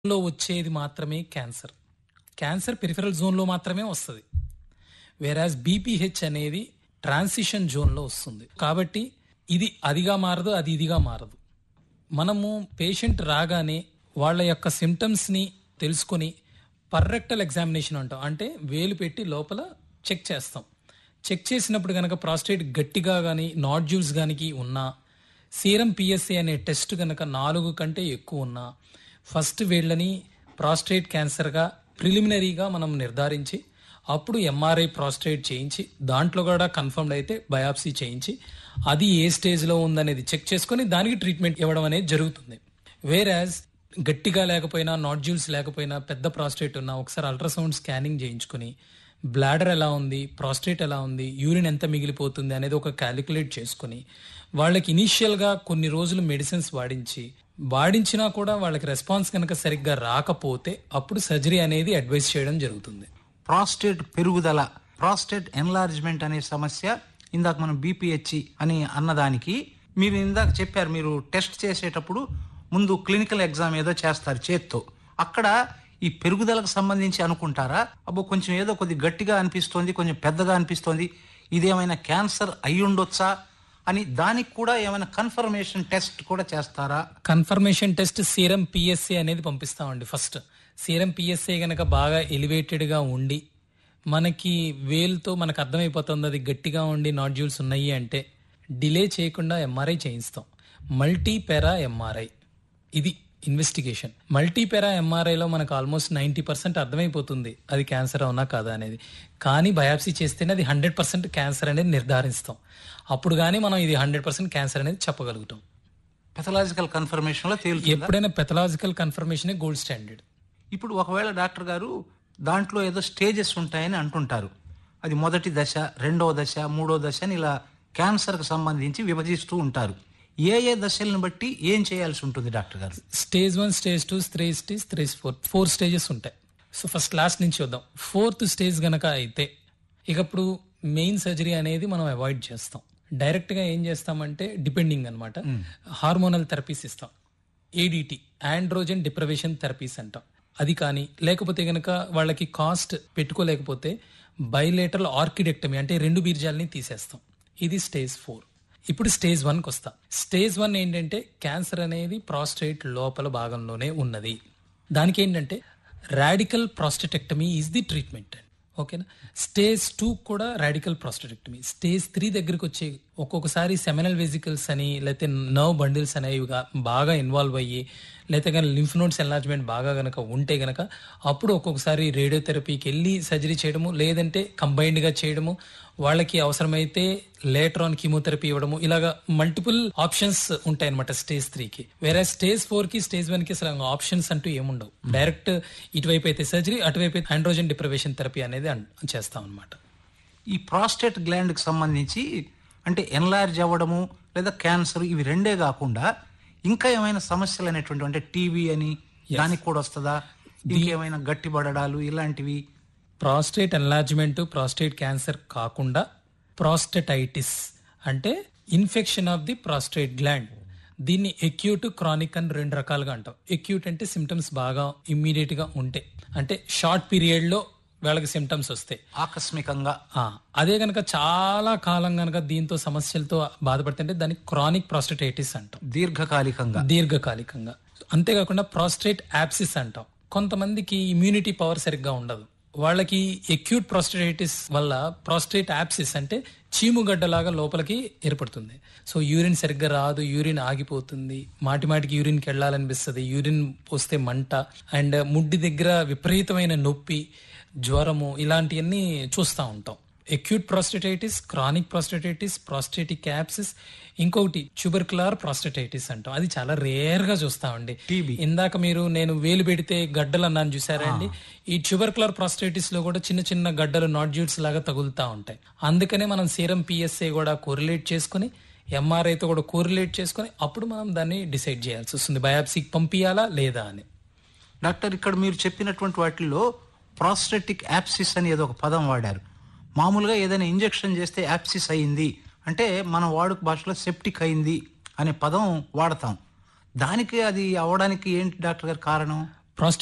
లో వచ్చేది మాత్రమే క్యాన్సర్ క్యాన్సర్ పెరిఫెరల్ జోన్లో మాత్రమే వస్తుంది వేరాజ్ బీపీహెచ్ అనేది ట్రాన్సిషన్ జోన్లో వస్తుంది కాబట్టి ఇది అదిగా మారదు అది ఇదిగా మారదు మనము పేషెంట్ రాగానే వాళ్ళ యొక్క సిమ్టమ్స్ని తెలుసుకొని పర్రెక్టల్ ఎగ్జామినేషన్ అంటాం అంటే వేలు పెట్టి లోపల చెక్ చేస్తాం చెక్ చేసినప్పుడు కనుక ప్రాస్టేట్ గట్టిగా కానీ నాడ్యూల్స్ కానీ ఉన్నా సీరం పిఎస్ఏ అనే టెస్ట్ కనుక నాలుగు కంటే ఎక్కువ ఉన్నా ఫస్ట్ వీళ్ళని ప్రాస్టేట్ క్యాన్సర్గా ప్రిలిమినరీగా మనం నిర్ధారించి అప్పుడు ఎంఆర్ఐ ప్రాస్టేట్ చేయించి దాంట్లో కూడా కన్ఫర్మ్డ్ అయితే బయాప్సీ చేయించి అది ఏ స్టేజ్లో ఉందనేది చెక్ చేసుకొని దానికి ట్రీట్మెంట్ ఇవ్వడం అనేది జరుగుతుంది వేరాజ్ గట్టిగా లేకపోయినా నాడ్యూల్స్ లేకపోయినా పెద్ద ప్రాస్టేట్ ఉన్నా ఒకసారి అల్ట్రాసౌండ్ స్కానింగ్ చేయించుకుని బ్లాడర్ ఎలా ఉంది ప్రాస్టేట్ ఎలా ఉంది యూరిన్ ఎంత మిగిలిపోతుంది అనేది ఒక క్యాలిక్యులేట్ చేసుకుని వాళ్ళకి ఇనీషియల్గా కొన్ని రోజులు మెడిసిన్స్ వాడించి వాడించినా కూడా వాళ్ళకి రెస్పాన్స్ కనుక సరిగ్గా రాకపోతే అప్పుడు సర్జరీ అనేది అడ్వైస్ చేయడం జరుగుతుంది ప్రాస్టేట్ పెరుగుదల ప్రాస్టేట్ ఎన్లార్జ్మెంట్ అనే సమస్య ఇందాక మనం బీపీహెచ్ అని అన్నదానికి మీరు ఇందాక చెప్పారు మీరు టెస్ట్ చేసేటప్పుడు ముందు క్లినికల్ ఎగ్జామ్ ఏదో చేస్తారు చేత్తో అక్కడ ఈ పెరుగుదలకు సంబంధించి అనుకుంటారా అబ్బో కొంచెం ఏదో కొద్ది గట్టిగా అనిపిస్తోంది కొంచెం పెద్దగా అనిపిస్తోంది ఇదేమైనా క్యాన్సర్ అయి ఉండొచ్చా అని దానికి కూడా ఏమైనా కన్ఫర్మేషన్ టెస్ట్ కూడా చేస్తారా కన్ఫర్మేషన్ టెస్ట్ సీరం పిఎస్ఏ అనేది పంపిస్తామండి ఫస్ట్ సీరం పిఎస్ఏ గనక బాగా ఎలివేటెడ్గా ఉండి మనకి వేలుతో మనకు అర్థమైపోతుంది అది గట్టిగా ఉండి నాడ్యూల్స్ ఉన్నాయి అంటే డిలే చేయకుండా ఎంఆర్ఐ చేయిస్తాం మల్టీపెరా ఎంఆర్ఐ ఇది ఇన్వెస్టిగేషన్ మల్టీపెరా ఎంఆర్ఐలో మనకు ఆల్మోస్ట్ నైంటీ పర్సెంట్ అర్థమైపోతుంది అది క్యాన్సర్ అవునా కాదా అనేది కానీ బయాప్సీ చేస్తేనే అది హండ్రెడ్ పర్సెంట్ క్యాన్సర్ అనేది నిర్ధారిస్తాం అప్పుడు కానీ మనం ఇది హండ్రెడ్ పర్సెంట్ క్యాన్సర్ అనేది చెప్పగలుగుతాం పెథలాజికల్ కన్ఫర్మేషన్ లో తేలుతుంది ఎప్పుడైనా పెథలాజికల్ కన్ఫర్మేషన్ గోల్డ్ స్టాండర్డ్ ఇప్పుడు ఒకవేళ డాక్టర్ గారు దాంట్లో ఏదో స్టేజెస్ ఉంటాయని అంటుంటారు అది మొదటి దశ రెండవ దశ మూడో దశ అని ఇలా క్యాన్సర్కి సంబంధించి విభజిస్తూ ఉంటారు ఏ ఏ దశలను బట్టి ఏం చేయాల్సి ఉంటుంది డాక్టర్ గారు stage one stage two stage stage stage four four stages ఉంటాయి సో ఫస్ట్ లాస్ట్ నుంచి చూద్దాం ఫోర్త్ స్టేజ్ గనక అయితే ఇక ఇప్పుడు మెయిన్ సర్జరీ అనేది మనం అవాయిడ్ చేస్తాం డైరెక్ట్ గా ఏం చేస్తామంటే డిపెండింగ్ అనమాట హార్మోనల్ థెరపీస్ ఇస్తాం ఏడిటి ఆండ్రోజన్ డిప్రవేషన్ థెరపీస్ అంటాం అది కానీ లేకపోతే గనక వాళ్ళకి కాస్ట్ పెట్టుకోలేకపోతే బైలేటరల్ ఆర్కిడెక్టమీ అంటే రెండు బీర్జాలని తీసేస్తాం ఇది స్టేజ్ ఫోర్ ఇప్పుడు స్టేజ్ వన్కి వస్తా స్టేజ్ వన్ ఏంటంటే క్యాన్సర్ అనేది ప్రాస్టేట్ లోపల భాగంలోనే ఉన్నది దానికి ఏంటంటే radical prostatectomy is the treatment ఓకేనా స్టేజ్ టూ కూడా రాడికల్ ప్రాస్టెటెక్టమీ స్టేజ్ త్రీ దగ్గరికి వచ్చే ఒక్కొక్కసారి సెమినల్ వెజికల్స్ అని లేకపోతే నర్వ్ బండిల్స్ అనేవి గా- బాగా ఇన్వాల్వ్ అయ్యి లేకపోతే కానీ లింఫ్ నోడ్స్ ఎన్లార్జ్మెంట్ బాగా గనక ఉంటే గనక అప్పుడు ఒక్కొక్కసారి రేడియోథెరపీకి వెళ్ళి సర్జరీ చేయడము లేదంటే కంబైన్డ్గా చేయడము వాళ్ళకి అవసరమైతే లేటర్ ఆన్ కీమోథెరపీ ఇవ్వడము ఇలాగా మల్టిపుల్ ఆప్షన్స్ ఉంటాయి అనమాట స్టేజ్ త్రీకి వేరే స్టేజ్ ఫోర్ కి స్టేజ్ వన్ కి అసలు ఆప్షన్స్ అంటూ ఏముండవు డైరెక్ట్ ఇటువైపు అయితే సర్జరీ అటువైపు అయితే ఆండ్రోజన్ డిప్రవేషన్ థెరపీ అనేది అన్- చేస్తాం అనమాట ఈ ప్రాస్టేట్ గ్లాండ్కి సంబంధించి అంటే ఎన్లార్జ్ అవ్వడము లేదా క్యాన్సర్ ఇవి రెండే కాకుండా ఇంకా ఏమైనా సమస్యలు అనేటువంటి అంటే టీవీ అని దానికి కూడా వస్తుందా ఇంకేమైనా గట్టిపడడాలు ఇలాంటివి ప్రాస్టేట్ ఎన్లార్జ్మెంట్ ప్రాస్టేట్ క్యాన్సర్ కాకుండా ప్రాస్టెటైటిస్ అంటే infection of the prostate gland దీన్ని ఎక్యూట్ క్రానిక్ అని రెండు రకాలుగా అంటాం ఎక్యూట్ అంటే సిమ్టమ్స్ బాగా ఇమ్మీడియట్ గా ఉంటాయి అంటే షార్ట్ పీరియడ్ లో వాళ్ళకి సిమ్టమ్స్ వస్తాయి ఆకస్మికంగా ఆ, అదే గనక చాలా కాలం గనక దీంతో సమస్యలతో బాధపడుతుంటే దాన్ని క్రానిక్ ప్రాస్టేటైటిస్ అంటాం దీర్ఘకాలికంగా దీర్ఘకాలికంగా అంతేకాకుండా ప్రాస్ట్రేట్ యాప్సిస్ అంటాం కొంతమందికి ఇమ్యూనిటీ పవర్ సరిగ్గా ఉండదు వాళ్ళకి ఎక్యూట్ ప్రాస్టేటైటిస్ వల్ల ప్రాస్టేట్ యాప్సిస్ అంటే చీముగడ్డలాగా లోపలికి ఏర్పడుతుంది సో యూరిన్ సరిగ్గా రాదు యూరిన్ ఆగిపోతుంది మాటి మాటికి యూరిన్కి వెళ్ళాలనిపిస్తుంది యూరిన్ పోస్తే మంట అండ్ ముడ్డి దగ్గర విపరీతమైన నొప్పి జ్వరము ఇలాంటివన్నీ చూస్తూ ఉంటాం acute prostatitis chronic prostatitis prostatic abscess ఇంకొకటి ట్యూబర్కులార్ ప్రాస్టేటైటిస్ అంటాం అది చాలా రేర్ గా చూస్తామండి టీబీ. ఇందాక మీరు నేను వేలు పెడితే గడ్డలు అన్నాను చూసారా అండి ఈ ట్యూబర్కులర్ ప్రాస్టైటిస్ లో కూడా చిన్న చిన్న గడ్డలు నాడ్యూల్స్ లాగా తగులుతా ఉంటాయి అందుకనే మనం సీరం పిఎస్ఏ కూడా కోరిలేట్ చేసుకుని MRI తో కూడా కోరిలేట్ చేసుకుని అప్పుడు మనం దాన్ని డిసైడ్ చేయాల్సి వస్తుంది బయాప్సీకి పంపించాలా లేదా అని డాక్టర్ ఇక్కడ మీరు చెప్పినటువంటి వాటిల్లో ప్రాస్టెటిక్ యాప్సిస్ అని ఏదో ఒక పదం వాడారు మామూలుగా ఏదైనా ఇంజెక్షన్ చేస్తే యాప్సిస్ అయింది అంటే మన వాడుక భాషలో సెప్టిక్ అయింది అనే పదం వాడతాం దానికి అది అవడానికి ఏంటి డాక్టర్ గారు కారణం